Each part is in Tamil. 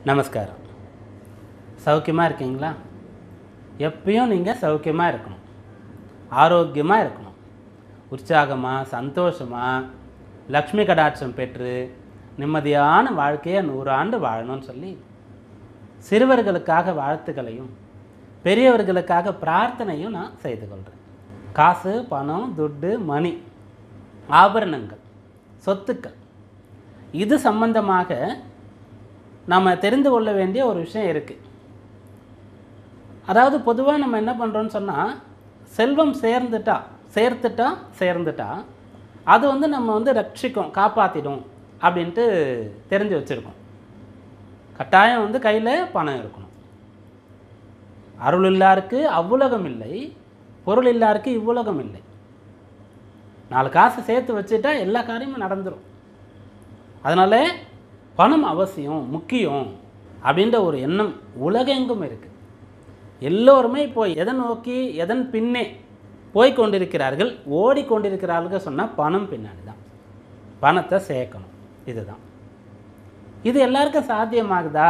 நமஸ்காரம் சௌக்கியமாக இருக்கீங்களா எப்பயும் நீங்கள் சௌக்கியமாக இருக்கணும் ஆரோக்கியமாக இருக்கணும் உற்சாகமாக சந்தோஷமாக லக்ஷ்மி கடாட்சம் பெற்று நிம்மதியான வாழ்க்கையை நூறாண்டு வாழணும்னு சொல்லி சிறுவர்களுக்காக வாழ்த்துக்களையும் பெரியவர்களுக்காக பிரார்த்தனையும் நான் செய்து கொள்கிறேன் காசு பணம் துட்டு மணி ஆபரணங்கள் சொத்துக்கள் இது சம்பந்தமாக நம்ம தெரிந்து கொள்ள வேண்டிய ஒரு விஷயம் இருக்குது அதாவது பொதுவாக நம்ம என்ன பண்ணுறோன்னு சொன்னால் செல்வம் சேர்ந்துட்டா சேர்த்துட்டா சேர்ந்துட்டா அது வந்து நம்ம வந்து ரட்சிக்கும் காப்பாற்றிடும் அப்படின்ட்டு தெரிஞ்சு வச்சுருக்கோம் கட்டாயம் வந்து கையில் பணம் இருக்கணும் அருள் இல்லாருக்கு அவ்வுலகம் இல்லை பொருள் இல்லாருக்கு இவ்வுலகம் இல்லை நாலு காசு சேர்த்து வச்சுட்டா எல்லா காரியமும் நடந்துடும் அதனால் பணம் அவசியம் முக்கியம் அப்படின்ற ஒரு எண்ணம் உலகெங்கும் இருக்குது எல்லோருமே இப்போ எதை நோக்கி எதன் பின்னே போய் கொண்டிருக்கிறார்கள் ஓடிக்கொண்டிருக்கிறார்கள் சொன்னால் பணம் பின்னாடி தான் பணத்தை சேர்க்கணும் இதுதான் இது எல்லாருக்கும் சாத்தியமாகுதா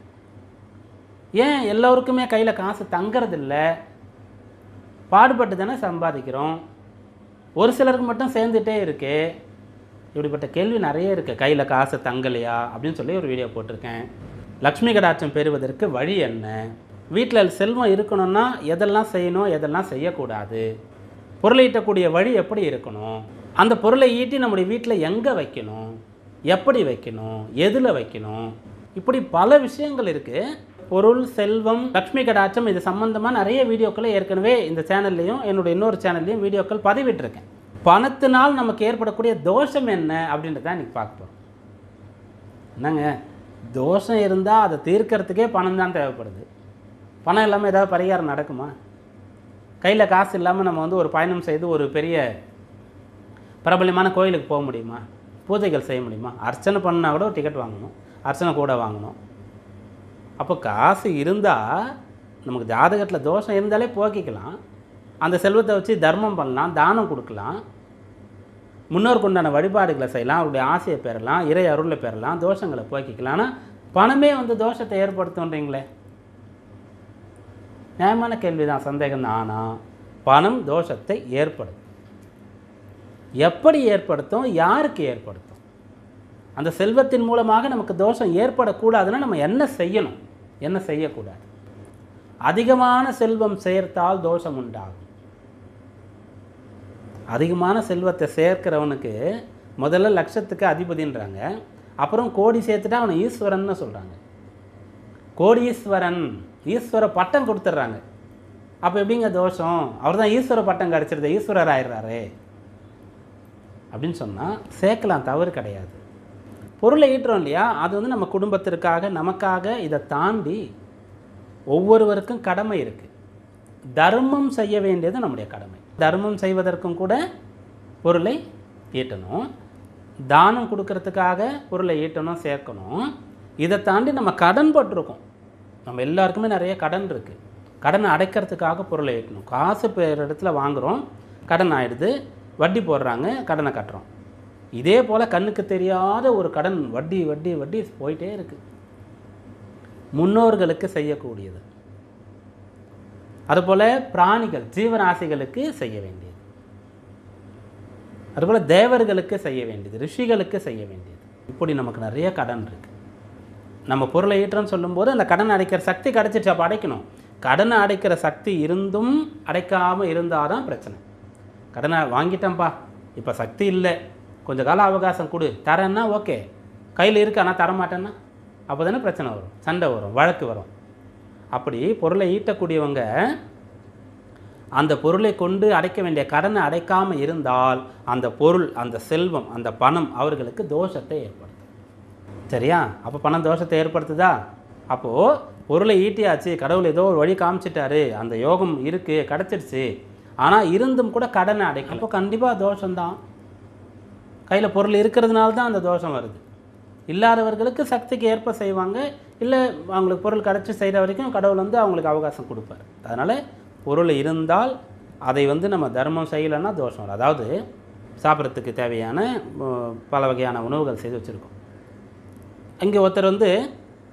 ஏன் எல்லோருக்குமே கையில் காசு தங்கறதில்ல பாடுபட்டு தானே சம்பாதிக்கிறோம் ஒரு சிலருக்கு மட்டும் சேர்ந்துட்டே இருக்கு இப்படிப்பட்ட கேள்வி நிறைய இருக்குது கையில் காசு தங்கலையா அப்படின்னு சொல்லி ஒரு வீடியோ போட்டிருக்கேன் லக்ஷ்மி கடாட்சம் பெறுவதற்கு வழி என்ன வீட்டில் செல்வம் இருக்கணும்னா எதெல்லாம் செய்யணும் எதெல்லாம் செய்யக்கூடாது பொருளை ஈட்டக்கூடிய வழி எப்படி இருக்கணும் அந்த பொருளை ஈட்டி நம்முடைய வீட்டில் எங்கே வைக்கணும் எப்படி வைக்கணும் எதில் வைக்கணும் இப்படி பல விஷயங்கள் இருக்குது பொருள் செல்வம் லக்ஷ்மி கடாட்சம் இது சம்பந்தமாக நிறைய வீடியோக்களை ஏற்கனவே இந்த சேனல்லையும் என்னோட இன்னொரு சேனல்லையும் வீடியோக்கள் பதிவிட்டிருக்கேன் பணத்தினால் நமக்கு ஏற்படக்கூடிய தோஷம் என்ன அப்படின்றத இன்றைக்கி பார்க்க போகிறோம் என்னங்க தோஷம் இருந்தால் அதை தீர்க்கறதுக்கே பணம் தான் தேவைப்படுது பணம் இல்லாமல் ஏதாவது பரிகாரம் நடக்குமா கையில் காசு இல்லாமல் நம்ம வந்து ஒரு பயணம் செய்து ஒரு பெரிய பிரபலமான கோயிலுக்கு போக முடியுமா பூஜைகள் செய்ய முடியுமா அர்ச்சனை பண்ணால் கூட ஒரு டிக்கெட் வாங்கணும் அர்ச்சனை கூட வாங்கணும் அப்போ காசு இருந்தால் நமக்கு ஜாதகத்தில் தோஷம் இருந்தாலே போக்கிக்கலாம் அந்த செல்வத்தை வச்சு தர்மம் பண்ணலாம் தானம் கொடுக்கலாம் முன்னோருக்கு உண்டான வழிபாடுகளை செய்யலாம் அவருடைய ஆசையை பெறலாம் இறை அருளை பெறலாம் தோஷங்களை போக்கிக்கலாம் ஆனால் பணமே வந்து தோஷத்தை ஏற்படுத்துன்றீங்களே நியாயமான கேள்வி தான் சந்தேகம் தான் ஆனால் பணம் தோஷத்தை ஏற்படுத்தும் எப்படி ஏற்படுத்தும் யாருக்கு ஏற்படுத்தும் அந்த செல்வத்தின் மூலமாக நமக்கு தோஷம் ஏற்படக்கூடாதுன்னா நம்ம என்ன செய்யணும் என்ன செய்யக்கூடாது அதிகமான செல்வம் சேர்த்தால் தோஷம் உண்டாகும் அதிகமான செல்வத்தை சேர்க்கிறவனுக்கு முதல்ல லட்சத்துக்கு அதிபதின்றாங்க அப்புறம் கோடி சேர்த்துட்டா அவனை ஈஸ்வரன்னு சொல்கிறாங்க கோடீஸ்வரன் ஈஸ்வர பட்டம் கொடுத்துட்றாங்க அப்போ எப்படிங்க தோஷம் அவர் தான் ஈஸ்வர பட்டம் கிடச்சிருது ஈஸ்வரர் ஆயிடுறாரு அப்படின்னு சொன்னால் சேர்க்கலாம் தவறு கிடையாது பொருளை ஈட்டுறோம் இல்லையா அது வந்து நம்ம குடும்பத்திற்காக நமக்காக இதை தாண்டி ஒவ்வொருவருக்கும் கடமை இருக்குது தர்மம் செய்ய வேண்டியது நம்முடைய கடமை தர்மம் செய்வதற்கும் கூட பொருளை ஈட்டணும் தானம் கொடுக்கறதுக்காக பொருளை ஈட்டணும் சேர்க்கணும் இதை தாண்டி நம்ம கடன் பட்டிருக்கோம் நம்ம எல்லாருக்குமே நிறைய கடன் இருக்குது கடனை அடைக்கிறதுக்காக பொருளை ஈட்டணும் காசு பேர் இடத்துல வாங்குகிறோம் கடன் ஆயிடுது வட்டி போடுறாங்க கடனை கட்டுறோம் இதே போல் கண்ணுக்கு தெரியாத ஒரு கடன் வட்டி வட்டி வட்டி போயிட்டே இருக்குது முன்னோர்களுக்கு செய்யக்கூடியது அதுபோல் பிராணிகள் ஜீவராசிகளுக்கு செய்ய வேண்டியது அதுபோல் தேவர்களுக்கு செய்ய வேண்டியது ரிஷிகளுக்கு செய்ய வேண்டியது இப்படி நமக்கு நிறைய கடன் இருக்குது நம்ம பொருளை ஈட்டுறோன்னு சொல்லும்போது அந்த கடன் அடைக்கிற சக்தி கிடச்சிட்டு அப்போ அடைக்கணும் கடனை அடைக்கிற சக்தி இருந்தும் அடைக்காமல் இருந்தால் தான் பிரச்சனை கடனை வாங்கிட்டேன்ப்பா இப்போ சக்தி இல்லை கொஞ்சம் கால அவகாசம் கொடு தரேன்னா ஓகே கையில் இருக்கு ஆனால் தரமாட்டேன்னா அப்போ தானே பிரச்சனை வரும் சண்டை வரும் வழக்கு வரும் அப்படி பொருளை ஈட்டக்கூடியவங்க அந்த பொருளை கொண்டு அடைக்க வேண்டிய கடனை அடைக்காமல் இருந்தால் அந்த பொருள் அந்த செல்வம் அந்த பணம் அவர்களுக்கு தோஷத்தை ஏற்படுத்தும் சரியா அப்போ பணம் தோஷத்தை ஏற்படுத்துதா அப்போது பொருளை ஈட்டியாச்சு கடவுள் ஏதோ ஒரு வழி காமிச்சிட்டாரு அந்த யோகம் இருக்குது கிடச்சிருச்சு ஆனால் இருந்தும் கூட கடனை அடைக்கும் அப்போ கண்டிப்பாக தோஷம்தான் கையில் பொருள் இருக்கிறதுனால தான் அந்த தோஷம் வருது இல்லாதவர்களுக்கு சக்திக்கு ஏற்ப செய்வாங்க இல்லை அவங்களுக்கு பொருள் கிடச்சி செய்கிற வரைக்கும் கடவுள் வந்து அவங்களுக்கு அவகாசம் கொடுப்பார் அதனால் பொருள் இருந்தால் அதை வந்து நம்ம தர்மம் செய்யலைன்னா தோஷம் வரும் அதாவது சாப்பிட்றதுக்கு தேவையான உம், பல வகையான உணவுகள் செய்து வச்சுருக்கோம் இங்கே ஒருத்தர் வந்து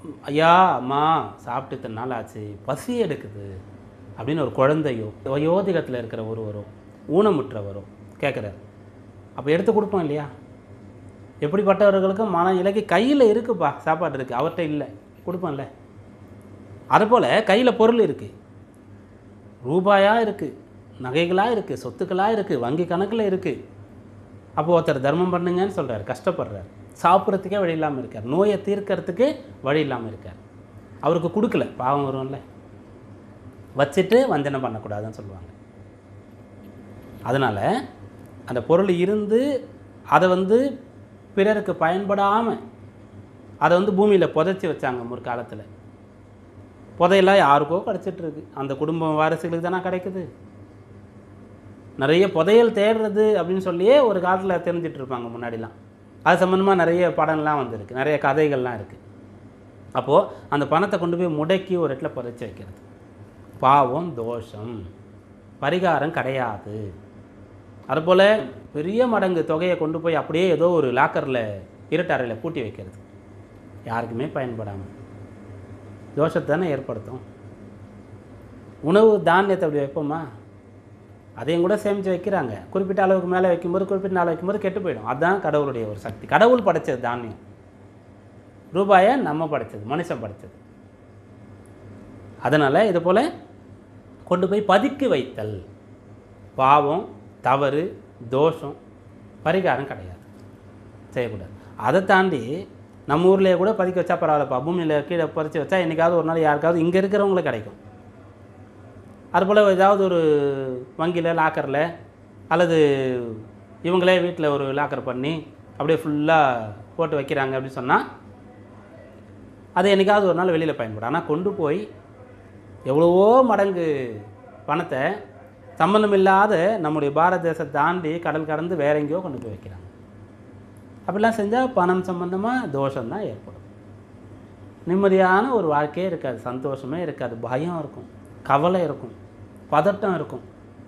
ஐயா அம்மா சாப்பிட்டு இத்தனை நாள் ஆச்சு பசி எடுக்குது அப்படின்னு ஒரு குழந்தையோ வயோதிகத்தில் இருக்கிற ஒருவரோ ஊனமுற்றவரோ கேட்குறாரு அப்போ எடுத்து கொடுப்போம் இல்லையா எப்படிப்பட்டவர்களுக்கும் மன இலக்கி கையில் இருக்குப்பா சாப்பாடு இருக்குது அவர்கிட்ட இல்லை கொடுப்போம்ல அதுபோல் கையில் பொருள் இருக்குது ரூபாயாக இருக்குது நகைகளாக இருக்குது சொத்துக்களாக இருக்குது வங்கி கணக்கில் இருக்குது அப்போ ஒருத்தர் தர்மம் பண்ணுங்கன்னு சொல்கிறார் கஷ்டப்படுறார் சாப்பிட்றதுக்கே வழி இல்லாமல் இருக்கார் நோயை தீர்க்கறதுக்கு வழி இல்லாமல் இருக்கார் அவருக்கு கொடுக்கல பாவம் வரும்ல வச்சுட்டு வஞ்சனை பண்ணக்கூடாதுன்னு சொல்லுவாங்க அதனால் அந்த பொருள் இருந்து அதை வந்து பிறருக்கு பயன்படாமல் அதை வந்து பூமியில் புதைச்சி வச்சாங்க முற்காலத்தில் புதையெல்லாம் யாருக்கோ கிடச்சிட்டு இருக்கு அந்த குடும்பம் வாரிசுகளுக்கு தானே கிடைக்குது நிறைய புதையல் தேடுறது அப்படின்னு சொல்லியே ஒரு காலத்தில் தெரிஞ்சிட்டு இருப்பாங்க முன்னாடிலாம் அது சம்மந்தமாக நிறைய படம்லாம் வந்திருக்கு நிறைய கதைகள்லாம் இருக்குது அப்போது அந்த பணத்தை கொண்டு போய் முடக்கி ஒரு இடத்துல புதைச்சி வைக்கிறது பாவம் தோஷம் பரிகாரம் கிடையாது அதுபோல் பெரிய மடங்கு தொகையை கொண்டு போய் அப்படியே ஏதோ ஒரு லாக்கரில் இருட்டறையில் பூட்டி வைக்கிறது யாருக்குமே பயன்படாமல் தோஷத்தை தானே ஏற்படுத்தும் உணவு தானியத்தை அப்படி வைப்போமா அதையும் கூட சேமித்து வைக்கிறாங்க குறிப்பிட்ட அளவுக்கு மேலே வைக்கும்போது குறிப்பிட்ட நாள் வைக்கும்போது கெட்டு போயிடும் அதுதான் கடவுளுடைய ஒரு சக்தி கடவுள் படைச்சது தானியம் ரூபாயை நம்ம படைச்சது மனுஷன் படைச்சது அதனால் இது போல் கொண்டு போய் பதுக்கி வைத்தல் பாவம் தவறு தோஷம் பரிகாரம் கிடையாது செய்யக்கூடாது அதை தாண்டி நம்ம ஊர்லேயே கூட பதுக்கி வச்சா பரவாயில்லப்பா பூமியில் கீழே பறித்து வச்சா என்றைக்காவது ஒரு நாள் யாருக்காவது இங்கே இருக்கிறவங்களுக்கு கிடைக்கும் அதுபோல் ஏதாவது ஒரு வங்கியில் லாக்கரில் அல்லது இவங்களே வீட்டில் ஒரு லாக்கர் பண்ணி அப்படியே ஃபுல்லாக போட்டு வைக்கிறாங்க அப்படின்னு சொன்னால் அது என்றைக்காவது ஒரு நாள் வெளியில் பயன்படும் ஆனால் கொண்டு போய் எவ்வளவோ மடங்கு பணத்தை சம்மந்தம் இல்லாத நம்முடைய பாரத தேசத்தை தாண்டி கடல் கடந்து வேற எங்கேயோ கொண்டு போய் வைக்கிறாங்க அப்படிலாம் செஞ்சால் பணம் சம்மந்தமாக தோஷம் தான் ஏற்படும் நிம்மதியான ஒரு வாழ்க்கையே இருக்காது சந்தோஷமே இருக்காது பயம் இருக்கும் கவலை இருக்கும் பதட்டம் இருக்கும்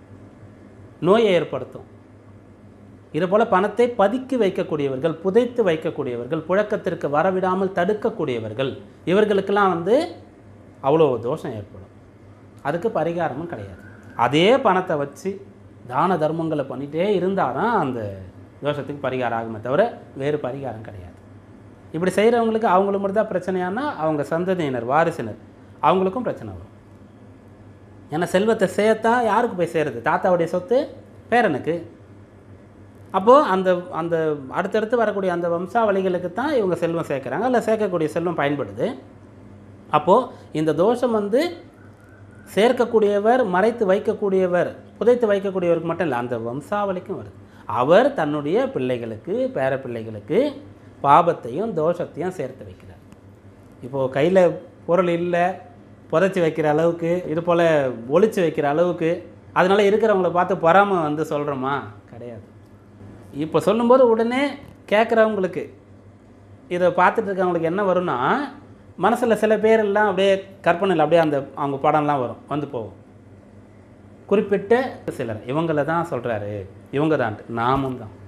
நோயை ஏற்படுத்தும் இதுபோல் பணத்தை பதுக்கி வைக்கக்கூடியவர்கள் புதைத்து வைக்கக்கூடியவர்கள் புழக்கத்திற்கு வரவிடாமல் தடுக்கக்கூடியவர்கள் இவர்களுக்கெல்லாம் வந்து அவ்வளோ தோஷம் ஏற்படும் அதுக்கு பரிகாரமும் கிடையாது அதே பணத்தை வச்சு தான தர்மங்களை பண்ணிகிட்டே இருந்தால் தான் அந்த தோஷத்துக்கு பரிகாரம் ஆகுமே தவிர வேறு பரிகாரம் கிடையாது இப்படி செய்கிறவங்களுக்கு அவங்களுக்கு மட்டும் தான் பிரச்சனையானா அவங்க சந்ததியினர் வாரிசினர் அவங்களுக்கும் பிரச்சனை வரும் ஏன்னா செல்வத்தை சேர்த்தா யாருக்கு போய் சேருது தாத்தாவுடைய சொத்து பேரனுக்கு அப்போது அந்த அந்த அடுத்தடுத்து வரக்கூடிய அந்த வம்சாவளிகளுக்கு தான் இவங்க செல்வம் சேர்க்குறாங்க இல்லை சேர்க்கக்கூடிய செல்வம் பயன்படுது அப்போது இந்த தோஷம் வந்து சேர்க்கக்கூடியவர் மறைத்து வைக்கக்கூடியவர் புதைத்து வைக்கக்கூடியவருக்கு மட்டும் இல்லை அந்த வம்சாவளிக்கும் வருது அவர் தன்னுடைய பிள்ளைகளுக்கு பேர பிள்ளைகளுக்கு பாபத்தையும் தோஷத்தையும் சேர்த்து வைக்கிறார் இப்போது கையில் பொருள் இல்லை புதைச்சி வைக்கிற அளவுக்கு இது போல் ஒளிச்சு வைக்கிற அளவுக்கு அதனால் இருக்கிறவங்கள பார்த்து பொறாமை வந்து சொல்கிறோமா கிடையாது இப்போ சொல்லும்போது உடனே கேட்குறவங்களுக்கு இதை பார்த்துட்டு இருக்கவங்களுக்கு என்ன வரும்னா மனசில் சில பேர் எல்லாம் அப்படியே கற்பனையில் அப்படியே அந்த அவங்க படம்லாம் வரும் வந்து போகும் குறிப்பிட்ட சிலர் இவங்கள தான் சொல்கிறாரு இவங்க தான் நாமும் தான்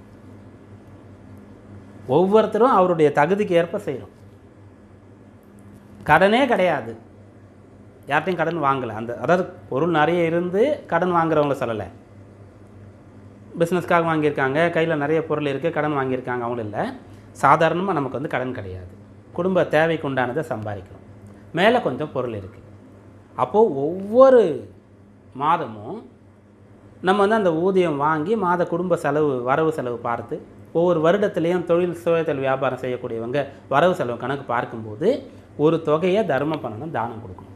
ஒவ்வொருத்தரும் அவருடைய தகுதிக்கு ஏற்ப செய்கிறோம் கடனே கிடையாது யார்ட்டையும் கடன் வாங்கலை அந்த அதாவது பொருள் நிறைய இருந்து கடன் வாங்குறவங்கள சொல்லலை பிஸ்னஸ்க்காக வாங்கியிருக்காங்க கையில் நிறைய பொருள் இருக்குது கடன் வாங்கியிருக்காங்க அவங்களும் இல்லை சாதாரணமாக நமக்கு வந்து கடன் கிடையாது குடும்ப தேவைக்கு உண்டானதை சம்பாதிக்கிறோம் மேலே கொஞ்சம் பொருள் இருக்குது அப்போது ஒவ்வொரு மாதமும் நம்ம வந்து அந்த ஊதியம் வாங்கி மாத குடும்ப செலவு வரவு செலவு பார்த்து ஒவ்வொரு வருடத்துலேயும் தொழில் சுயதொழில் வியாபாரம் செய்யக்கூடியவங்க வரவு செலவு கணக்கு பார்க்கும்போது ஒரு தொகையை தர்மம் பண்ணணும் தானம் கொடுக்கணும்